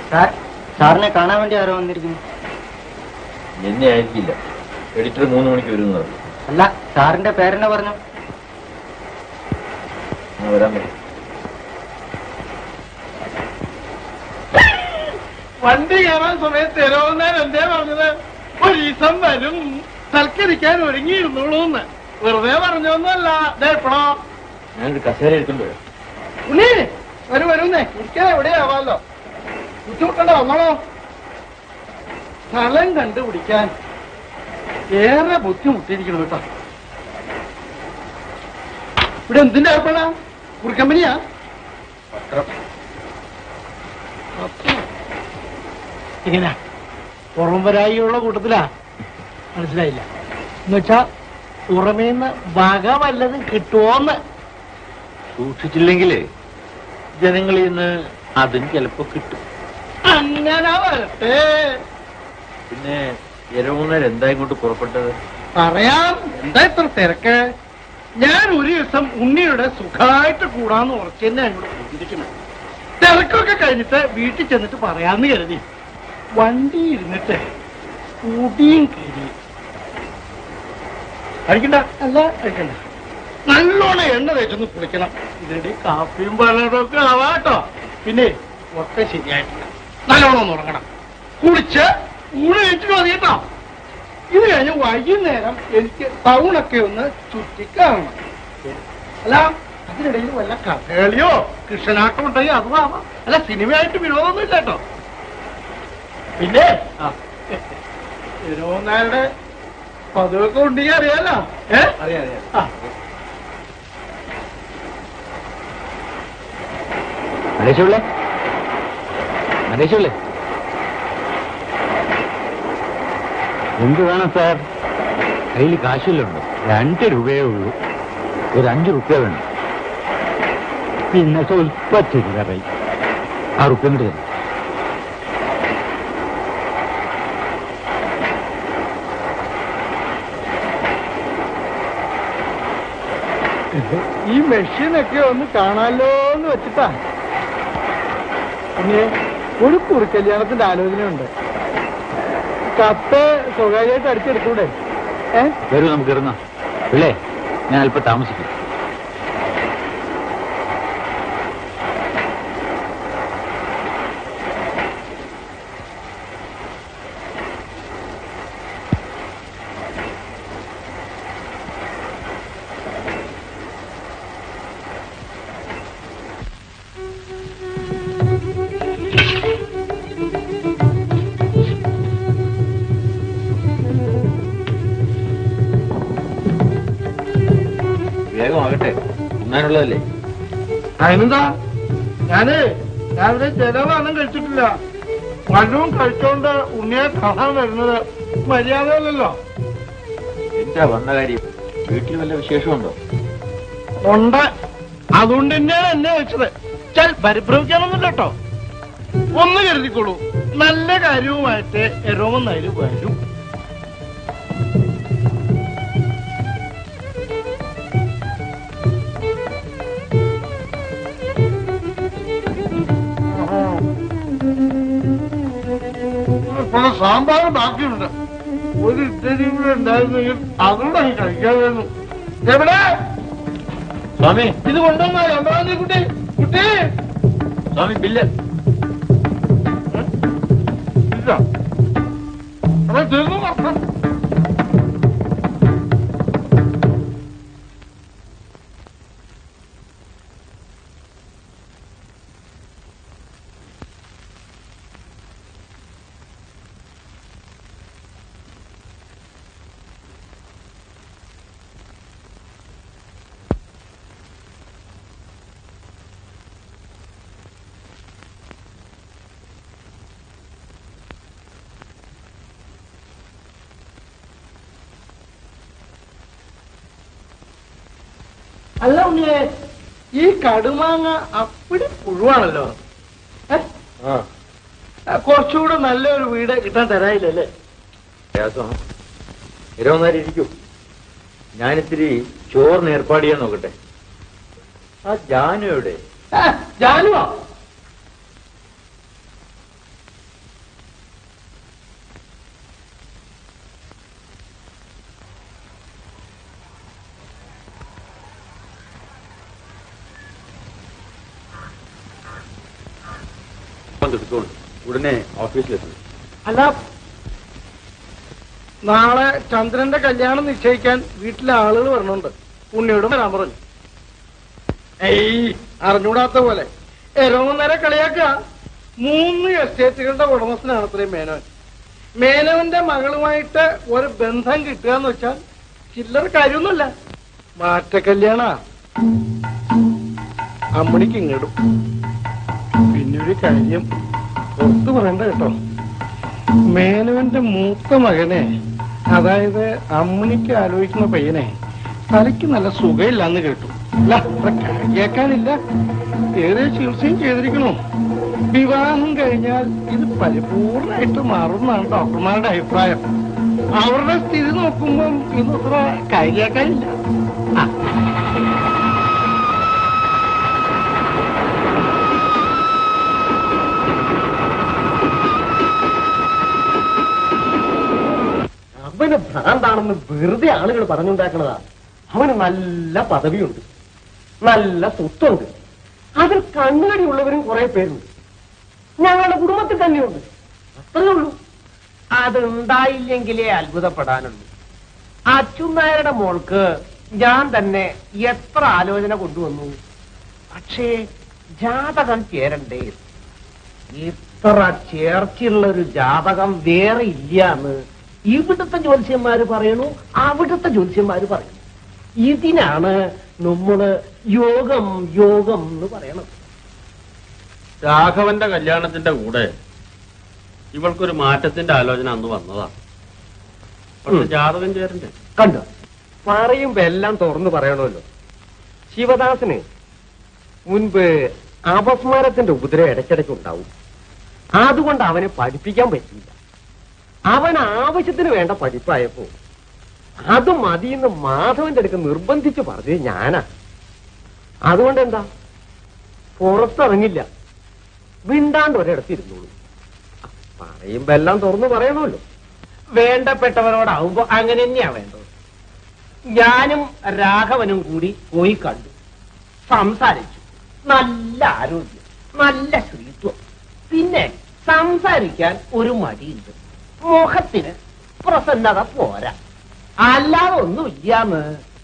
Sir സാറിനെ കാണാൻ വേണ്ടി ആരോ വന്നിരിക്കുന്നു എന്നെ ആയിരിക്കില്ല എഡിറ്റർ മൂന്ന് മണിക്ക് വരുമെന്ന് പറഞ്ഞു അല്ല സാറിന്റെ പേരെന്നെ പറഞ്ഞു ഞാൻ വരാൻ പറ്റും വണ്ടി കയറാൻ സമയത്ത് തരുമെന്നാൻ എന്തേ പറഞ്ഞത് ഒരു ദിവസം വരും സൽക്കരിക്കാൻ ഒരുങ്ങിയിരുന്നുള്ളൂന്ന് വെറുതെ പറഞ്ഞൊന്നുമല്ല ദേ ഇപ്പഴോ ഞാനൊരു കസേര എടുത്തോണ്ട് വരാം ഉണ്ണി വരൂ വരുന്നേ ഇരിക്കാൻ എവിടെയാവാലോ ബുദ്ധിമുട്ടണ്ട വന്നോളോ സ്ഥലം കണ്ടുപിടിക്കാൻ ഏറെ ബുദ്ധിമുട്ടിയിരിക്കണം കേട്ടോ ഇവിടെ എന്തിന്റെ ഏർപ്പെടാ കുറിക്കമ്പനിയാ ഇങ്ങനെ പുറം വരായിയുള്ള കൂട്ടത്തിലാ മനസ്സിലായില്ല എന്നുവെച്ചാ പുറമേന്ന് വക വല്ലതും കിട്ടുമോന്ന് സൂക്ഷിച്ചില്ലെങ്കിലേ ജനങ്ങളിൽ നിന്ന് അതും ചിലപ്പോ കിട്ടും അങ്ങനെ വരട്ടെ പിന്നെ ഇരവുന്നേർ എന്താ ഇങ്ങോട്ട് പുറപ്പെട്ടത് പറയാം എന്താ ഇത്ര തിരക്ക് ഞാൻ ഒരു ദിവസം ഉണ്ണിയുടെ സുഖമായിട്ട് കൂടാന്ന് ഉറച്ചു തന്നെ എന്നോട് കൂട്ടിയിരിക്കണം തിരക്കൊക്കെ കഴിഞ്ഞിട്ട് വീട്ടിൽ ചെന്നിട്ട് പറയാന്ന് കരുതി വണ്ടി ഇരുന്നിട്ട് കൂട്ടിയും കയറി കഴിക്കണ്ട അല്ല കഴിക്കണ്ട നല്ലോണം എണ്ണ തേച്ചൊന്ന് കുളിക്കണം ഇതിന്റെ കാപ്പിയും പലതും ഒക്കെ ആവാട്ടോ പിന്നെ ഒക്കെ ശരിയായിട്ടില്ല നല്ലോണം ഒന്ന് ഉറങ്ങണം കുളിച്ച് ഊണ് കഴിച്ചിട്ട് മതി കേട്ടോ ഇത് കഴിഞ്ഞ് വൈകുന്നേരം എനിക്ക് ടൗണൊക്കെ ഒന്ന് ചുറ്റിക്കാണണം അല്ല അതിനിടയിൽ വല്ല കഥകളിയോ കൃഷ്ണനാട്ടം ഉണ്ടെങ്കിൽ അതും ആവാം അല്ല സിനിമയായിട്ട് വിനോദമൊന്നും ഇല്ല കേട്ടോ പിന്നെ വിനോദനാരുടെ പതിവൊക്കെ ഉണ്ടെങ്കിൽ അറിയാലോ ഏ അറിയാം അറിയാം ആ മനേഷുള്ളേ മനേഷുള്ളേ എന്ത് വേണം സാർ കയ്യിൽ കാശില്ലുണ്ടോ രണ്ട് രൂപയേ ഉള്ളൂ ഒരു അഞ്ച് റുപ്യ വേണം പിന്നെ സ്വൽപ്പ ചില്ലറായി ആ റുപ്യ ഇങ്ങോട്ട് തരും ഈ മെഷീനൊക്കെ ഒന്ന് കാണാലോ എന്ന് വെച്ചിട്ടാ പിന്നെ ഒരു കുറിക്കല്യാണത്തിന്റെ ആലോചനയുണ്ട് കത്ത് സ്വകാര്യമായിട്ട് അടിച്ചെടുത്തൂടെ ഏ വരൂ നമുക്ക് ഇറങ്ങാം പിള്ളേ ഞാൻ അല്പം താമസിക്കും വേഗമാകട്ടെ ഉണ്ണാനുള്ളതല്ലേ അതിനെന്താ ഞാന് രാവിലെ ജലവാനം കഴിച്ചിട്ടില്ല പഴവും കഴിച്ചോണ്ട് ഉണ്ണിയെ കാണാൻ വരുന്നത് മര്യാദയല്ലല്ലോ എന്താ വന്ന കാര്യം വീട്ടിൽ വല്ല വിശേഷമുണ്ടോ ഉണ്ട് അതുകൊണ്ട് തന്നെയാണ് എന്നെ വെച്ചത് ചൽ പരിഭ്രമിക്കാനൊന്നുമില്ല കേട്ടോ ഒന്ന് കരുതിക്കോളൂ നല്ല കാര്യവുമായിട്ട് എരോമെന്നായാലും വരും ഇപ്പോൾ സാമ്പാർ ബാക്കിയുണ്ട് ഒരു ഇഡ്ഡലി കൂടെ ഉണ്ടായിരുന്നെങ്കിൽ അതുകൂടെ അങ്ങ് കഴിക്കാമായിരുന്നു എവിടെ സ്വാമി ഇത് കൊണ്ടുവന്നോ എന്താ കുട്ടി കുട്ടി സ്വാമി ബില്ല് ഇല്ല അപ്പൊ തീർന്നു നോക്കാം അല്ല ഉണ്ണിയെ ഈ കടുമാങ്ങ അപ്പിടി പുഴുവാണല്ലോ ഏ? ആ, കുറച്ചുകൂടെ നല്ലൊരു വീട് കിട്ടാൻ തരായില്ലല്ലേ പ്രയാസം ഇരവന്നാരി ഇരിക്കൂ ഞാനിത്തിരി ചോറിന് ഏർപ്പാട് ചെയ്യാൻ നോക്കട്ടെ ആ ജാനു എവിടെ ആ, ജാനുവോ അങ്ങോട്ട് എടുത്തോളൂ ഉടനെ ഓഫീസിലെത്തണം അല്ല നാളെ ചന്ദ്രന്റെ കല്യാണം നിശ്ചയിക്കാൻ വീട്ടിലെ ആളുകൾ വരണുണ്ട് ഉണ്ണിയോടും വരാൻ പറഞ്ഞു ഏയ് അറിഞ്ഞൂടാത്ത പോലെ എരോമം നേരെ കളിയാക്കുക മൂന്ന് എസ്റ്റേറ്റുകളുടെ ഉടമസ്ഥനാണ് അത്രയും മേനോൻ മേനോന്റെ മകളുമായിട്ട് ഒരു ബന്ധം കിട്ടുക എന്ന് വെച്ചാൽ ചില്ലറ കാര്യമൊന്നുമല്ല മാറ്റ കല്യാണ അമ്മണിക്ക് ഇങ്ങടും പിന്നെ ഒരു കാര്യം പുറത്തു പറയണ്ട കേട്ടോ മേനവന്റെ മൂത്ത മകനെ അതായത് അമ്മണിക്ക് ആലോചിക്കുന്ന പയ്യനെ തലയ്ക്ക് നല്ല സുഖമില്ലാന്ന് കേട്ടു അല്ല അത്ര കേൾക്കാനില്ല ഏറെ ചികിത്സയും ചെയ്തിരിക്കണു വിവാഹം കഴിഞ്ഞാൽ ഇത് പരിപൂർണമായിട്ട് മാറുമെന്നാണ് ഡോക്ടർമാരുടെ അഭിപ്രായം അവരുടെ സ്ഥിതി നോക്കുമ്പം ഇതത്ര കാര്യാക്കാനില്ല ആ അവന് ഭ്രാന്താണെന്ന് വെറുതെ ആളുകൾ പറഞ്ഞുണ്ടാക്കണതാ അവന് നല്ല പദവിയുണ്ട് നല്ല സ്വത്തുണ്ട് അതിൽ കണ്ണുകടിയുള്ളവരും കുറെ പേരുണ്ട് ഞങ്ങളുടെ കുടുംബത്തിൽ തന്നെയുണ്ട് അത്രേ ഉള്ളൂ അതുണ്ടായില്ലെങ്കിലേ അത്ഭുതപ്പെടാനുള്ളൂ അച്യുനായരുടെ മോൾക്ക് ഞാൻ തന്നെ എത്ര ആലോചന കൊണ്ടുവന്നു പക്ഷേ ജാതകം ചേരണ്ടേ ഇത്ര ചേർച്ചയുള്ള ഒരു ജാതകം വേറെ ഇല്ല എന്ന് ഇവിടുത്തെ ജ്യോത്സ്യന്മാര് പറയണു അവിടുത്തെ ജ്യോത്സ്യന്മാര് പറയണു ഇതിനാണ് നമ്മള് യോഗം യോഗം എന്ന് പറയണത് രാഘവന്റെ കല്യാണത്തിന്റെ കൂടെ ഇവൾക്കൊരു മാറ്റത്തിന്റെ ആലോചന അന്ന് വന്നതാ പക്ഷെ ഉം. ജാതകം ചേരണ്ടേ കണ്ടോ പറയുമ്പോ എല്ലാം തുറന്നു പറയണമല്ലോ ശിവദാസന് മുൻപ് അപസ്മാരത്തിന്റെ ഉപദ്രവം ഇടയ്ക്കിടയ്ക്ക് ഉണ്ടാവും അതുകൊണ്ട് അവനെ പഠിപ്പിക്കാൻ പറ്റിയില്ല അവൻ ആവശ്യത്തിന് വേണ്ട പഠിപ്പായപ്പോ അത് മതിയെന്ന് മാധവന്റെ അടുക്ക് നിർബന്ധിച്ച് പറഞ്ഞത് ഞാനാ അതുകൊണ്ട് എന്താ പുറത്തിറങ്ങില്ല മിണ്ടാണ്ട് ഒരിടത്തിരുന്നോളൂ പറയുമ്പോ എല്ലാം തുറന്നു പറയണമല്ലോ വേണ്ടപ്പെട്ടവരോടാവുമ്പോ അങ്ങനെ തന്നെയാ വേണ്ടത് ഞാനും രാഘവനും കൂടി പോയി കണ്ടു സംസാരിച്ചു നല്ല ആരോഗ്യം നല്ല ശ്രീത്വം പിന്നെ സംസാരിക്കാൻ ഒരു മടിയുണ്ട് മുഖത്തിന് പ്രസന്നത പോരാ അല്ലാതെ ഒന്നുമില്ലാന്ന്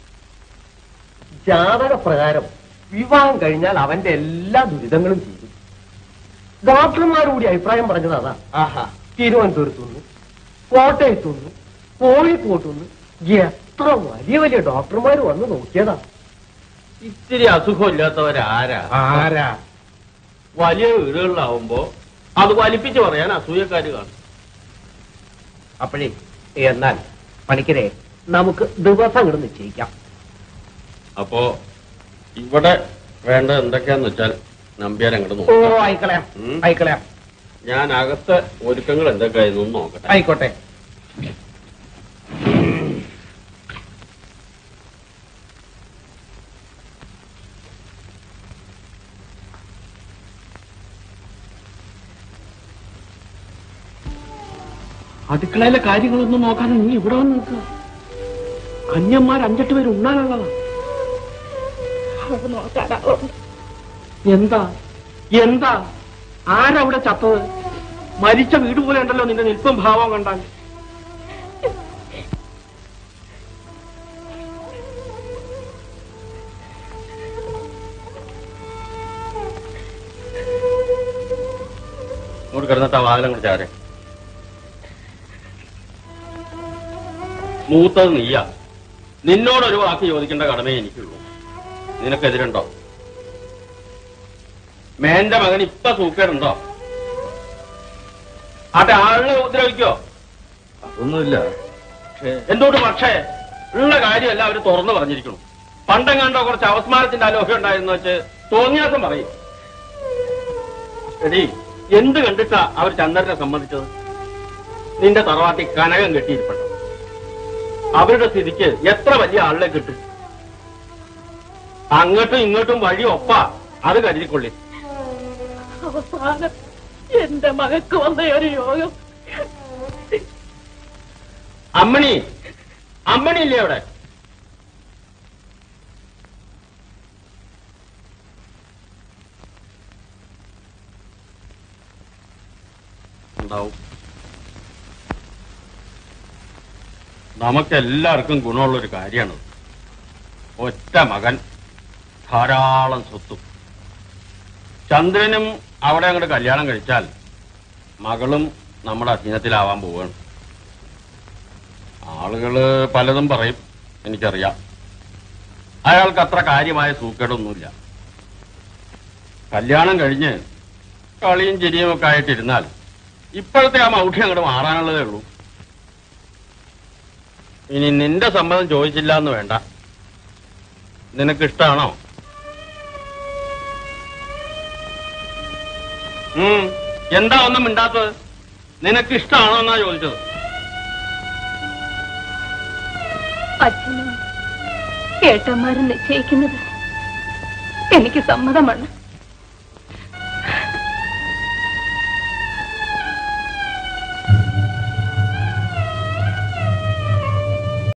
ജാതക പ്രകാരം വിവാഹം കഴിഞ്ഞാൽ അവന്റെ എല്ലാ ദുരിതങ്ങളും തീരും ഡോക്ടർമാർ കൂടി അഭിപ്രായം പറഞ്ഞത് അതാ ആഹാ തിരുവനന്തപുരത്തുനിന്ന് കോട്ടയത്തുനിന്ന് കോഴിക്കോട്ടുനിന്ന് എത്ര വലിയ വലിയ ഡോക്ടർമാർ വന്ന് നോക്കിയതാ ഇത്തിരി അസുഖമില്ലാത്തവരാരാ ആരാ വലിയ വീടുകളിലാവുമ്പോ അത് വലിപ്പിച്ച് പറയാൻ അസൂയക്കാര് കാണും അപ്പോഴേ എന്നാൽ പണിക്കരെ നമുക്ക് ദിവസങ്ങൾ നിശ്ചയിക്കാം അപ്പോ ഇവിടെ വേണ്ട എന്തൊക്കെയാന്ന് വെച്ചാൽ നമ്പ്യാർ അങ്ങോട്ട് ഓ നോക്കാം ആയിക്കളയാം ഉം. ആയിക്കളയാം ഞാൻ അകത്തെ ഒരുക്കങ്ങൾ എന്തൊക്കെയായിരുന്നു എന്ന് നോക്കട്ടെ ആയിക്കോട്ടെ അടുക്കളയിലെ കാര്യങ്ങളൊന്നും നോക്കാതെ നീ ഇവിടെ വന്ന് നിൽക്കുക കന്യന്മാർ അഞ്ചെട്ട് പേര് ഉണ്ണാനുള്ളതാ എന്താ എന്താ ആരവിടെ ചത്തത് മരിച്ച വീട് പോലെ ഉണ്ടല്ലോ നിന്റെ നിൽപ്പും ഭാവം കണ്ടാൽ ഇങ്ങോട്ട് കിടന്നിട്ട് ആ വാതിലും കൂടെ ചാരെ മൂത്തത് നീയാ നിന്നോടൊരു വാക്ക് ചോദിക്കേണ്ട കടമേ എനിക്കുള്ളൂ നിനക്കെതിരുണ്ടോ മേന്റെ മകൻ ഇപ്പൊ സൂക്കേടുണ്ടോ ആട്ടെ ആളിനെ ഉപദ്രവിക്കോ അതൊന്നുമില്ല എന്തുകൊണ്ട് പക്ഷേ ഉള്ള കാര്യമല്ല അവര് തുറന്നു പറഞ്ഞിരിക്കണം പണ്ടെങ്ങാണ്ടോ കുറച്ച് അവസ്മാരത്തിന്റെ അലോഹ്യം ഉണ്ടായിരുന്നു വെച്ച് തോന്നിയാസം പറയും എടി എന്ത് കണ്ടിട്ടാ അവർ ചന്ദ്രനെ സമ്മതിച്ചത് നിന്റെ തറവാട്ടിൽ കനകം കെട്ടിയിരിപ്പുണ്ടോ അവരുടെ സ്ഥിതിക്ക് എത്ര വലിയ ആളിനെ കിട്ടും അങ്ങോട്ടും ഇങ്ങോട്ടും വഴി ഒപ്പാ അത് കരുതിക്കൊള്ളി അവസാനം എന്റെ മകക്ക് വന്ന ഒരു യോഗം അമ്മണി അമ്മണി ഇല്ലേ അവിടെ ഉണ്ടാവും നമുക്കെല്ലാവർക്കും ഗുണമുള്ളൊരു കാര്യമാണ് ഒറ്റ മകൻ ധാരാളം സ്വത്തും ചന്ദ്രനും അവിടെ അങ്ങോട്ട് കല്യാണം കഴിച്ചാൽ മകളും നമ്മുടെ അധീനത്തിലാവാൻ പോവുകയാണ് ആളുകള് പലതും പറയും എനിക്കറിയാം അയാൾക്ക് അത്ര കാര്യമായ സൂക്കേടൊന്നുമില്ല കല്യാണം കഴിഞ്ഞ് കളിയും ചിരിയും ഒക്കെ ആയിട്ടിരുന്നാൽ ഇപ്പോഴത്തെ ആ മൗഢ്യം അങ്ങോട്ട് മാറാനുള്ളതേ ഉള്ളൂ ഇനി നിന്റെ സമ്മതം ചോദിച്ചില്ല എന്ന് വേണ്ട നിനക്ക് ഇഷ്ടാണോ ഉം എന്താ ഒന്നും മിണ്ടാത്തത് നിനക്ക് ഇഷ്ടാണോ എന്നാ ചോദിച്ചത് അച്ഛനും ഏട്ടന്മാരും നിശ്ചയിക്കുന്നത് എനിക്ക് സമ്മതമാണ്